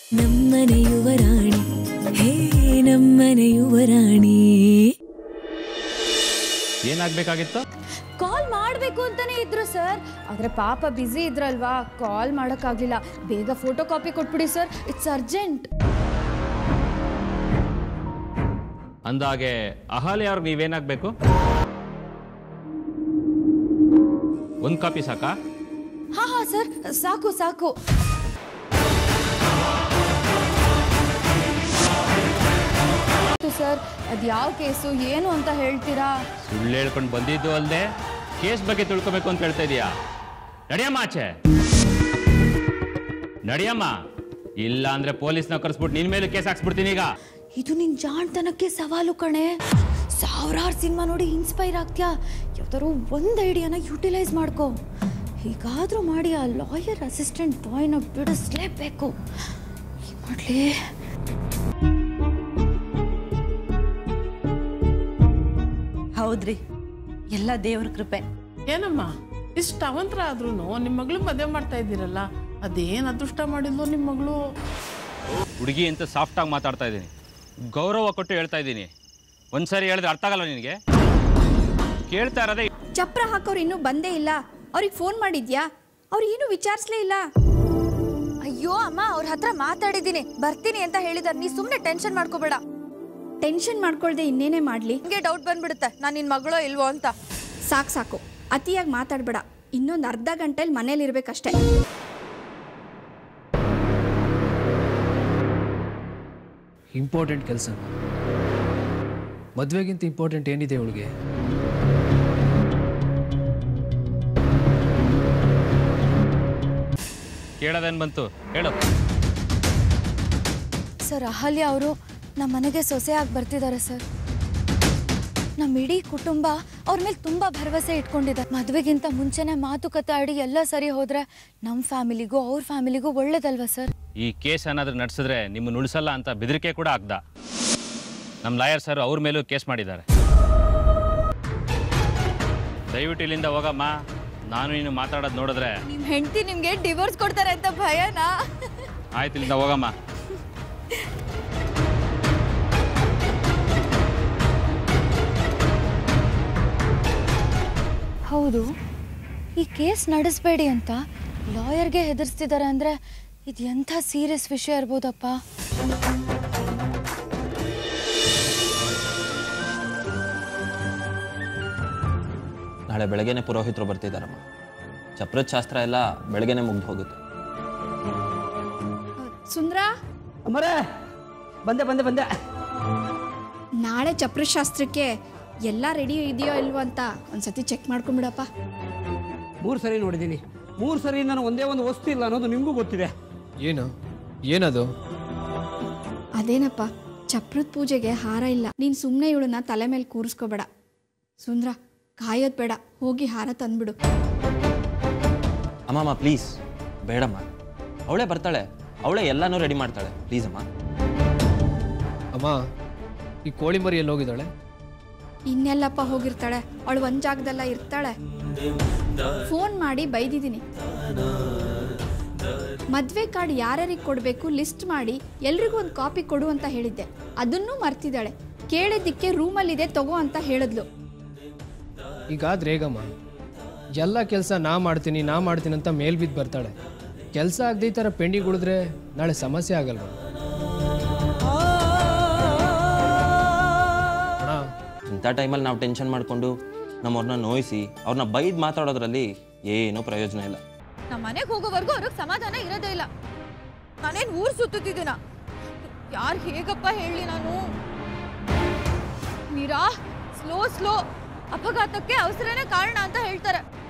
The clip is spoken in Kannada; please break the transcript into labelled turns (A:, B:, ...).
A: ನಮ್ಮನೆ ಯುವರಾಣಿ ಹೇ ನಮ್ಮನೆ ಯುವರಾಣಿ
B: ಏನಾಗಬೇಕಾಗಿತ್ತು
C: ಕಾಲ್ ಮಾಡಬೇಕು ಅಂತಾನೆ ಇದ್ರು ಸರ್ ಆದರೆ ಪಾಪ ಬ್ಯುಸಿ ಇದ್ರಲ್ವಾ ಕಾಲ್ ಮಾಡೋಕ್ಕಾಗಲಿಲ್ಲ ಬೇಗ ಫೋಟೋ ಕಾಪಿ ಕೊಟ್ಬಿಡಿ ಸರ್ ಇಟ್ಸ್ ಅರ್ಜೆಂಟ್
B: ಅಂದಾಗೆ ಅಹಲ್ಯ ಅವ್ರಿಗೆ ನೀವೇನಾಗಬೇಕು ಒಂದು ಕಾಪಿ ಸಾಕಾ
C: ಹಾಂ ಹಾಂ ಸರ್ ಸಾಕು ಸಾಕು ಸರ್ ಅದು ಯಾವ ಕೇಸು ಏನು ಅಂತ ಹೇಳ್ತೀರಾ
B: ಸುಳ್ಳು ಹೇಳ್ಕೊಂಡು ಬಂದಿದ್ದು ಅಲ್ಲದೆ ಕೇಸ್ ಬಗ್ಗೆ ತಿಳ್ಕೊಬೇಕು ಅಂತ ಹೇಳ್ತಾ ಇದೀಯಾ ನಡಿಯಮ್ಮ ಆಚೆ ನಡಿಯಮ್ಮ ಇಲ್ಲ ಅಂದ್ರೆ ಪೊಲೀಸ್ನ ಕರೆಸ್ಬಿಟ್ಟು ನಿನ್ ಮೇಲೆ ಕೇಸ್ ಹಾಕ್ಸ್ಬಿಡ್ತೀನಿ ಈಗ
C: ಇದು ನಿನ್ ಜಾಣ್ತನಕ್ಕೆ ಸವಾಲು ಕಣೆ ಸಾವಿರಾರು ಸಿನಿಮಾ ನೋಡಿ ಇನ್ಸ್ಪೈರ್ ಆಗ್ತ್ಯಾ ಯಾವ್ದಾದ್ರು ಒಂದು ಐಡಿಯಾನ ಯುಟಿಲೈಸ್ ಮಾಡ್ಕೋ ಹೀಗಾದ್ರೂ ಮಾಡಿ ಆ ಲಾಯರ್ ಅಸಿಸ್ಟೆಂಟ್ ಬಾಯ್ನ ಬಿಡಿಸ್ಲೇಬೇಕು ಏನ್ ಮಾಡ್ಲಿ
D: ಹೌದ್ರಿ ಎಲ್ಲ ದೇವ್ರ ಕೃಪೆ
E: ಏನಮ್ಮ ಇಷ್ಟು ಅವಂತರ ಆದ್ರೂ ನಿಮ್ಮ ಮಗಳು ಮದುವೆ ಮಾಡ್ತಾ ಇದ್ದೀರಲ್ಲ ಅದೇನು ಅದೃಷ್ಟ ಮಾಡಿದ್ಲು ನಿಮ್ಮ ಮಗಳು
B: ಹುಡುಗಿ ಅಂತ ಸಾಫ್ಟ್ ಆಗಿ ಮಾತಾಡ್ತಾ ಇದ್ದೀನಿ ಗೌರವ ಕೊಟ್ಟು ಹೇಳ್ತಾ ಇದ್ದೀನಿ ಒಂದ್ಸರಿ ಹೇಳಿದ್ರೆ ಅರ್ಥ ಆಗಲ್ಲ ನಿನಗೆ ಕೇಳ್ತಾ ಇರೋದೇ
F: ಚಪ್ರ ಹಾಕೋರು ಇನ್ನೂ ಬಂದೇ ಇಲ್ಲ ಅವ್ರಿಗೆ ಫೋನ್ ಮಾಡಿದ್ಯಾ ಅವ್ರು ಏನು ವಿಚಾರಿಸ್ಲೇ ಇಲ್ಲ
C: ಅಯ್ಯೋ ಅಮ್ಮ ಅವ್ರ ಹತ್ರ ಮಾತಾಡಿದ್ದೀನಿ ಬರ್ತೀನಿ ಅಂತ ಹೇಳಿದಾರೆ ನೀ ಸುಮ್ಮನೆ ಟೆನ್ಷನ್ ಮಾಡ್ಕೋಬೇಡ
F: ಟೆನ್ಷನ್ ಮಾಡ್ಕೊಳ್ದೆ ಇನ್ನೇನೇ ಮಾಡ್ಲಿ
C: ನಿಮಗೆ ಡೌಟ್ ಬಂದ್ಬಿಡುತ್ತೆ ನಾನು ನಿನ್ನ ಮಗಳೋ ಇಲ್ವೋ ಅಂತ
F: ಸಾಕು ಸಾಕು ಅತಿಯಾಗಿ ಮಾತಾಡ್ಬೇಡ ಇನ್ನೊಂದು ಅರ್ಧ ಗಂಟೆಲಿ ಮನೇಲಿ ಇರ್ಬೇಕಷ್ಟೇ
G: ಇಂಪಾರ್ಟೆಂಟ್ ಕೆಲಸ ಮದುವೆಗಿಂತ ಇಂಪಾರ್ಟೆಂಟ್ ಏನಿದೆ ಅವಳಿಗೆ
B: ಕೇಳೋದೇನು ಬಂತು ಹೇಳು
C: ಸರ್ ಅಹಲ್ಯ ಅವರು ನಮ್ಮ ಮನೆಗೆ ಸೊಸೆಯಾಗಿ ಬರ್ತಿದ್ದಾರೆ ಸರ್ ನಮ್ಮ ಇಡೀ ಕುಟುಂಬ ಅವ್ರ ಮೇಲೆ ತುಂಬ ಭರವಸೆ ಇಟ್ಕೊಂಡಿದೆ ಮದುವೆಗಿಂತ ಮುಂಚೆನೆ ಮಾತುಕತೆ ಆಡಿ ಎಲ್ಲ ಸರಿ ಹೋದ್ರೆ ನಮ್ಮ ಫ್ಯಾಮಿಲಿಗೂ ಅವ್ರ ಫ್ಯಾಮಿಲಿಗೂ ಒಳ್ಳೇದಲ್ವಾ ಸರ್
B: ಈ ಕೇಸ್ ಏನಾದರೂ ನಡೆಸಿದ್ರೆ ನಿಮ್ಮನ್ನು ಉಳಿಸಲ್ಲ ಅಂತ ಬೆದರಿಕೆ ಕೂಡ ಆಗ್ದ ನಮ್ಮ ಲಾಯರ್ ಸರ್ ಅವ್ರ ಮೇಲೂ ಕೇಸ್ ಮಾಡಿದ್ದಾರೆ ದಯವಿಟ್ಟು ಇಲ್ಲಿಂದ ಹೋಗಮ್ಮ ನಾನು ನೀನು ಮಾತಾಡೋದು ನೋಡಿದ್ರೆ
C: ನಿಮ್ಮ ಹೆಂಡತಿ ನಿಮಗೆ ಡಿವೋರ್ಸ್ ಕೊಡ್ತಾರೆ ಅಂತ ಭಯನಾ
B: ಆಯ್ತು ಇಲ್ಲಿಂದ ಹೋಗಮ್ಮ
C: ಹೌದು ಈ ಕೇಸ್ ನಡೆಸಬೇಡಿ ಅಂತ ಲಾಯರ್ಗೆ ಹೆದರ್ಸ್ತಿದ್ದಾರೆ ಅಂದರೆ ಇದು ಎಂಥ ಸೀರಿಯಸ್ ವಿಷಯ ಇರ್ಬೋದಪ್ಪ
H: ನಾಳೆ ಬೆಳಗ್ಗೆನೆ ಪುರೋಹಿತರು ಬರ್ತಿದ್ದಾರಮ್ಮ ಚಪ್ರದ ಶಾಸ್ತ್ರ ಎಲ್ಲ ಬೆಳಗ್ಗೆನೆ ಮುಗ್ದು ಹೋಗುತ್ತೆ
F: ಸುಂದ್ರ
I: ಅಮ್ಮರೇ ಬಂದೆ ಬಂದೆ ಬಂದೆ
F: ನಾಳೆ ಚಪ್ರಶಾಸ್ತ್ರಕ್ಕೆ ಎಲ್ಲ ರೆಡಿ ಇದೆಯೋ ಇಲ್ವೋ ಅಂತ ಒಂದ್ಸತಿ ಚೆಕ್ ಮಾಡ್ಕೊಂಬಿಡಪ್ಪ
I: ಮೂರು ಸರಿ ನೋಡಿದ್ದೀನಿ ಮೂರು ಸರಿ ನಾನು ಒಂದೇ ಒಂದು ವಸ್ತು ಇಲ್ಲ ಅನ್ನೋದು ನಿಮಗೂ ಗೊತ್ತಿದೆ
G: ಏನು ಏನದು
F: ಅದೇನಪ್ಪ ಚಪ್ರದ ಪೂಜೆಗೆ ಹಾರ ಇಲ್ಲ ನೀನು ಸುಮ್ಮನೆ ಇವಳನ್ನ ತಲೆ ಮೇಲೆ ಕೂರಿಸ್ಕೋಬೇಡ ಸುಂದ್ರ ಕಾಯೋದು ಬೇಡ ಹೋಗಿ ಹಾರ ತಂದ್ಬಿಡು
H: ಅಮ್ಮಮ್ಮ ಪ್ಲೀಸ್ ಬೇಡಮ್ಮ ಅವಳೇ ಬರ್ತಾಳೆ ಅವಳೇ ಎಲ್ಲನೂ ರೆಡಿ ಮಾಡ್ತಾಳೆ ಪ್ಲೀಸ್ ಅಮ್ಮ
G: ಅಮ್ಮ ಈ ಕೋಳಿ ಮರಿ ಎಲ್ಲಿ ಹೋಗಿದ್ದಾಳೆ
F: ಇನ್ನೆಲ್ಲಪ್ಪ ಹೋಗಿರ್ತಾಳೆ ಅವಳು ಒಂದ್ ಜಾಗದಲ್ಲ ಇರ್ತಾಳೆ ಫೋನ್ ಮಾಡಿ ಬೈದಿದ್ದೀನಿ ಮದ್ವೆ ಕಾರ್ಡ್ ಯಾರ್ಯಾರಿಗೆ ಕೊಡಬೇಕು ಲಿಸ್ಟ್ ಮಾಡಿ ಎಲ್ರಿಗೂ ಒಂದು ಕಾಪಿ ಕೊಡು ಅಂತ ಹೇಳಿದ್ದೆ ಅದನ್ನೂ ಮರ್ತಿದ್ದಾಳೆ ಕೇಳಿದ್ದಕ್ಕೆ ರೂಮಲ್ಲಿದೆ ತಗೋ ಅಂತ ಹೇಳಿದ್ಲು
G: ಈಗಾದ್ರೆ ಹೇಗಮ್ಮ ಎಲ್ಲ ಕೆಲಸ ನಾ ಮಾಡ್ತೀನಿ ನಾ ಮಾಡ್ತೀನಿ ಅಂತ ಮೇಲ್ ಬಿದ್ದು ಬರ್ತಾಳೆ ಕೆಲಸ ಆಗದೆ ಈ ಥರ ಪೆಂಡಿಂಗ್ ಉಳಿದ್ರೆ ನಾಳೆ ಸಮಸ್ಯೆ ಆಗಲ್ವಾ ಅಣ್ಣ
H: ಇಂಥ ಟೈಮಲ್ಲಿ ನಾವು ಟೆನ್ಷನ್ ಮಾಡಿಕೊಂಡು ನಮ್ಮವ್ರನ್ನ ನೋಯಿಸಿ ಅವ್ರನ್ನ ಬೈದ್ ಮಾತಾಡೋದ್ರಲ್ಲಿ ಏನೂ ಪ್ರಯೋಜನ ಇಲ್ಲ
C: ನಮ್ಮ ಮನೆಗೆ ಹೋಗೋವರೆಗೂ ಅವ್ರಿಗೆ ಸಮಾಧಾನ ಇರೋದೇ ಇಲ್ಲ ನಾನೇನು ಊರು ಸುತ್ತುತ್ತಿದ್ದೀನ ಯಾರು ಹೇಗಪ್ಪ ಹೇಳಿ ನಾನು ಮೀರಾ ಸ್ಲೋ ಸ್ಲೋ ಅಪಘಾತಕ್ಕೆ ಅವಸರನೇ ಕಾರಣ ಅಂತ ಹೇಳ್ತಾರೆ